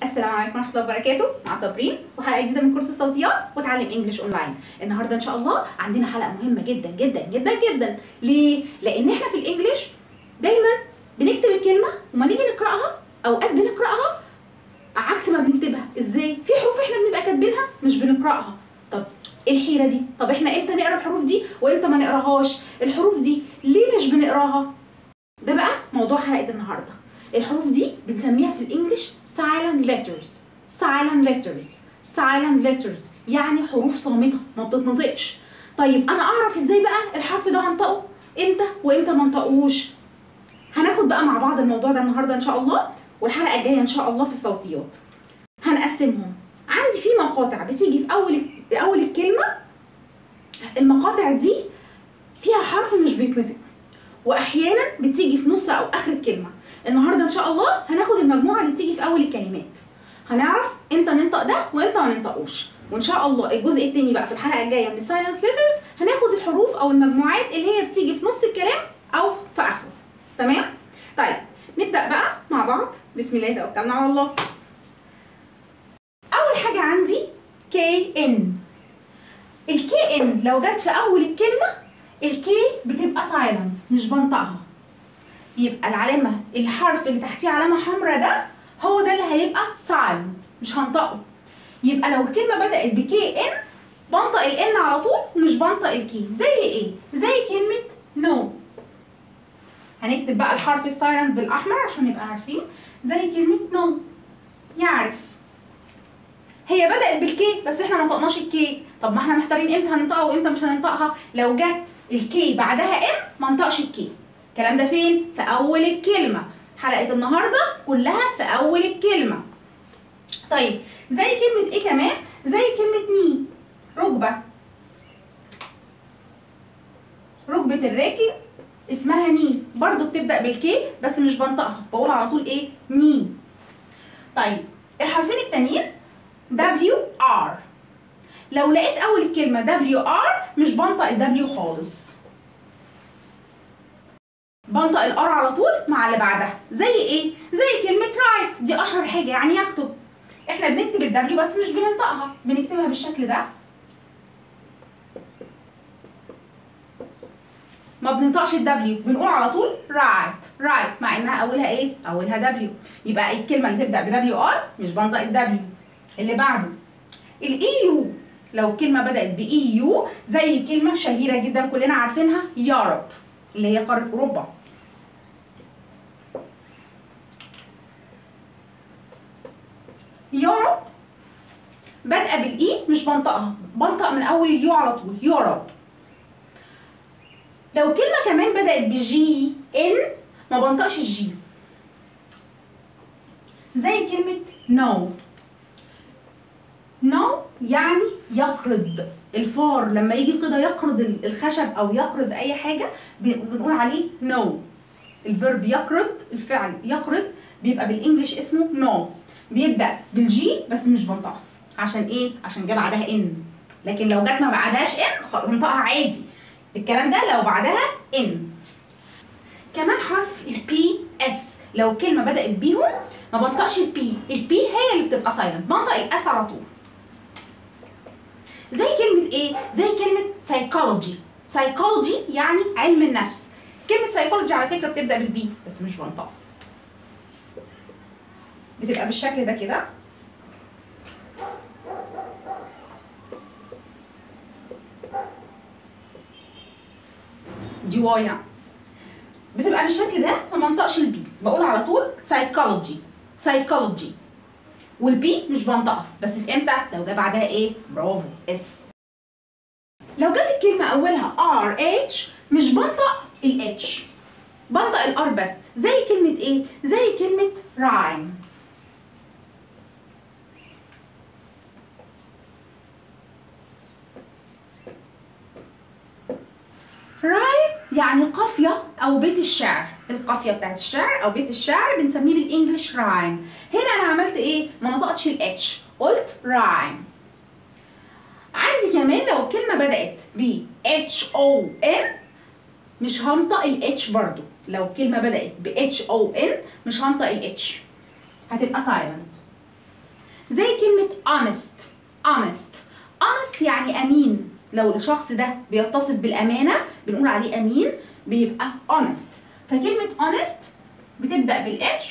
السلام عليكم ورحمه الله وبركاته مع صابرين وحلقه جديده من كورس الصوتيات وتعلم انجلش اونلاين النهارده ان شاء الله عندنا حلقه مهمه جدا جدا جدا جدا ليه لان احنا في الانجليش دايما بنكتب الكلمه وما نيجي نقراها اوقات بنقراها عكس ما بنكتبها ازاي في حروف احنا بنبقى كاتبينها مش بنقراها طب ايه الحيره دي طب احنا امتى نقرا الحروف دي وامتى ما نقراهاش الحروف دي ليه مش بنقراها ده بقى موضوع حلقه النهارده الحروف دي بنسميها في الانجليش silent letters silent letters silent letters يعني حروف صامته ما بتتنطقش طيب انا اعرف ازاي بقى الحرف ده هنطقه امتى وامتى ما انطقوش هناخد بقى مع بعض الموضوع ده النهارده ان شاء الله والحلقه الجايه ان شاء الله في الصوتيات هنقسمهم عندي في مقاطع بتيجي في اول في اول الكلمه المقاطع دي فيها حرف مش بيتنطق واحيانا بتيجي في نص او اخر الكلمه النهارده ان شاء الله هناخد المجموعه اللي بتيجي في اول الكلمات هنعرف امتى ننطق ده وامتى ما ننطقوش وان شاء الله الجزء الثاني بقى في الحلقه الجايه من السايلنت ليترز هناخد الحروف او المجموعات اللي هي بتيجي في نص الكلام او في اخره تمام طيب نبدا بقى مع بعض بسم الله توكلنا على الله اول حاجه عندي كي ان الكي ان لو جت في اول الكلمه الكي بتبقى سايلنت مش بنطقها يبقى العلامه الحرف اللي تحتيه علامه حمراء ده هو ده اللي هيبقى سايلنت مش هنطقه يبقى لو الكلمه بدات بكي ان بنطق الان على طول ومش بنطق الكي زي ايه زي كلمه نو no. هنكتب بقى الحرف السايلنت بالاحمر عشان نبقى عارفين زي كلمه نو no. يعرف هي بدات بالكي بس احنا ما نطقناش الكي طب ما احنا محتارين امتى هننطقها وامتى مش هننطقها لو جت الكي بعدها ان ما نطقش الكي الكلام ده فين في اول الكلمه حلقه النهارده كلها في اول الكلمه طيب زي كلمه ايه كمان زي كلمه ني ركبه ركبه الراكب اسمها ني برضو بتبدا بالكي بس مش بنطقها بقول على طول ايه ني طيب الحرفين التانيين دبليو ار لو لقيت اول الكلمه دبليو ار مش بنطق الدبليو خالص بنطق الار على طول مع اللي بعدها زي ايه زي كلمه رايت دي اشهر حاجه يعني يكتب احنا بنكتب الدبليو بس مش بننطقها بنكتبها بالشكل ده ما بننطقش الدبليو بنقول على طول رايت رايت مع انها اولها ايه اولها دبليو يبقى الكلمه اللي تبدا بدبليو ار مش بنطق الدبليو اللي بعده الاي يو لو الكلمه بدات باي يو زي كلمه شهيره جدا كلنا عارفينها يوروب اللي هي قاره اوروبا يوروب بادئه بالاي مش بنطقها بنطق من اول اليو على طول يوروب لو كلمه كمان بدات بجي ان ما بنطقش الجي زي كلمه نو no. نو no يعني يقرض الفار لما يجي كده يقرض الخشب او يقرض اي حاجه بنقول عليه نو no. الفيرب يقرض الفعل يقرض بيبقى بالانجلش اسمه نو no. بيبدا بالجي بس مش بنطقها عشان ايه عشان جه بعدها ان لكن لو جت ما بعدهاش ان بنطقها عادي الكلام ده لو بعدها ان كمان حرف البي اس لو الكلمه بدات بيهم ما بنطقش البي البي هي اللي بتبقى سايلنت بنطق الاس على طول زي كلمة ايه؟ زي كلمة سايكولوجي سايكولوجي يعني علم النفس كلمة سايكولوجي على فكرة بتبدأ بالبي بس مش بنطقها بتبقى بالشكل ده كده دي واي يعني بتبقى بالشكل ده ما منطقش البي بقول على طول سايكولوجي سايكولوجي والبي مش بنطقها بس في امتى لو جه بعدها ايه برافو اس لو جت الكلمه اولها ار اتش مش بنطق الاتش بنطق الار بس زي كلمه ايه زي كلمه رايم رايم يعني قافيه او بيت الشعر القافيه بتاعت الشعر او بيت الشعر بنسميه بالانجلش رايم هنا انا عملت ايه ما نطقتش الاتش قلت رايم عندي كمان لو الكلمه بدات ب اتش او ان مش هنطق الاتش برضو لو الكلمه بدات ب اتش او ان مش هنطق الاتش هتبقى سايلنت زي كلمة honest honest honest يعني أمين لو الشخص ده بيتصف بالأمانة بنقول عليه أمين بيبقى honest فكلمة honest بتبدأ بالاتش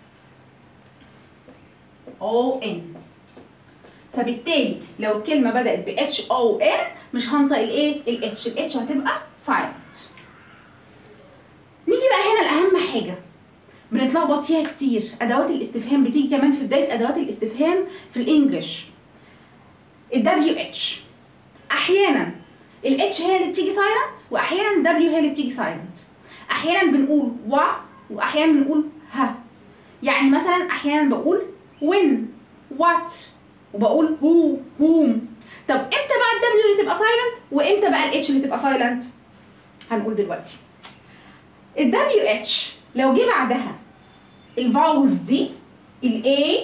او ان فبالتالي لو الكلمة بدأت ب اتش او ان مش هنطق الايه؟ الاتش الاتش هتبقى silent نيجي بقى هنا لأهم حاجة بنتلخبط فيها كتير ادوات الاستفهام بتيجي كمان في بدايه ادوات الاستفهام في الانجليش الدبليو اتش احيانا الاتش هي اللي بتيجي سايلنت واحيانا الدبليو هي اللي بتيجي سايلنت احيانا بنقول و واحيانا بنقول ها يعني مثلا احيانا بقول when what وبقول who whom طب امتى بقى الدبليو اللي تبقى سايلنت وامتى بقى الاتش اللي تبقى سايلنت هنقول دلوقتي الدبليو اتش لو جه بعدها الفاولز دي ال A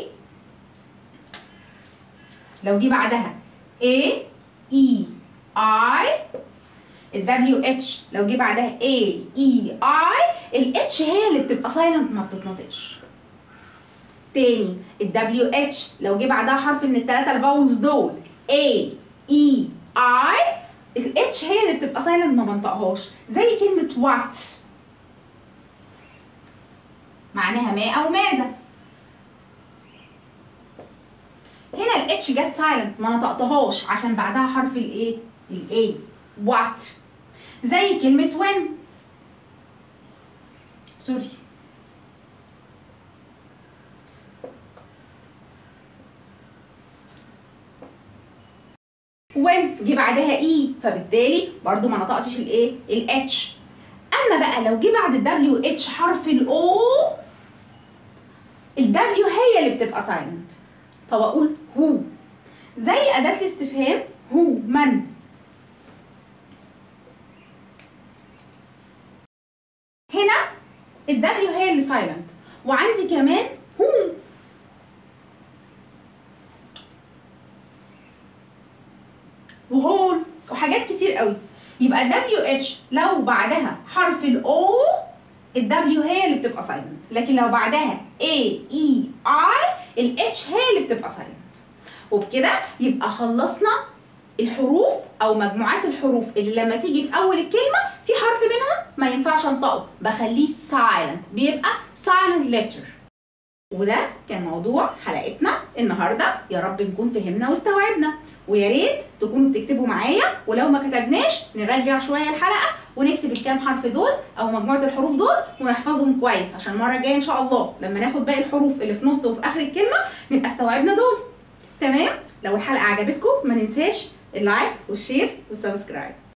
لو جه بعدها A E I ال W H لو جه بعدها A E I ال H هي اللي بتبقى سايلنت ما بتتنطقش تاني ال W H لو جه بعدها حرف من الثلاثة الفاولز دول A E I ال H هي اللي بتبقى سايلنت ما بنطقهاش زي كلمة what معناها ما او ماذا هنا الاتش جت سايلنت ما نطقتهاش عشان بعدها حرف الايه الاي وات زي كلمه وين سوري وين جه بعدها اي فبالتالي برضو ما نطقتش الايه الاتش اما بقى لو جه بعد الدبليو اتش حرف الاو الدبليو هي اللي بتبقى سايلنت فبقول هو زي اداه الاستفهام هو من هنا الدبليو هي اللي سايلنت وعندي كمان هو وهول وحاجات كتير قوي يبقى دبليو اتش لو بعدها حرف الاو الدبليو هي اللي بتبقى سايلنت لكن لو بعدها اي اي اي الاتش هي اللي بتبقى سايلنت وبكده يبقى خلصنا الحروف او مجموعات الحروف اللي لما تيجي في اول الكلمه في حرف منهم ما ينفعش انطقه بخليه سايلنت بيبقى سايلنت ليتر وده كان موضوع حلقتنا النهارده يا رب نكون فهمنا واستوعبنا ويا ريت تكونوا بتكتبوا معايا ولو ما كتبناش نرجع شويه الحلقه ونكتب الكام حرف دول او مجموعه الحروف دول ونحفظهم كويس عشان المره الجايه ان شاء الله لما ناخد باقي الحروف اللي في نص وفي اخر الكلمه نبقى استوعبنا دول تمام لو الحلقه عجبتكم ما ننساش اللايك والشير والسبسكرايب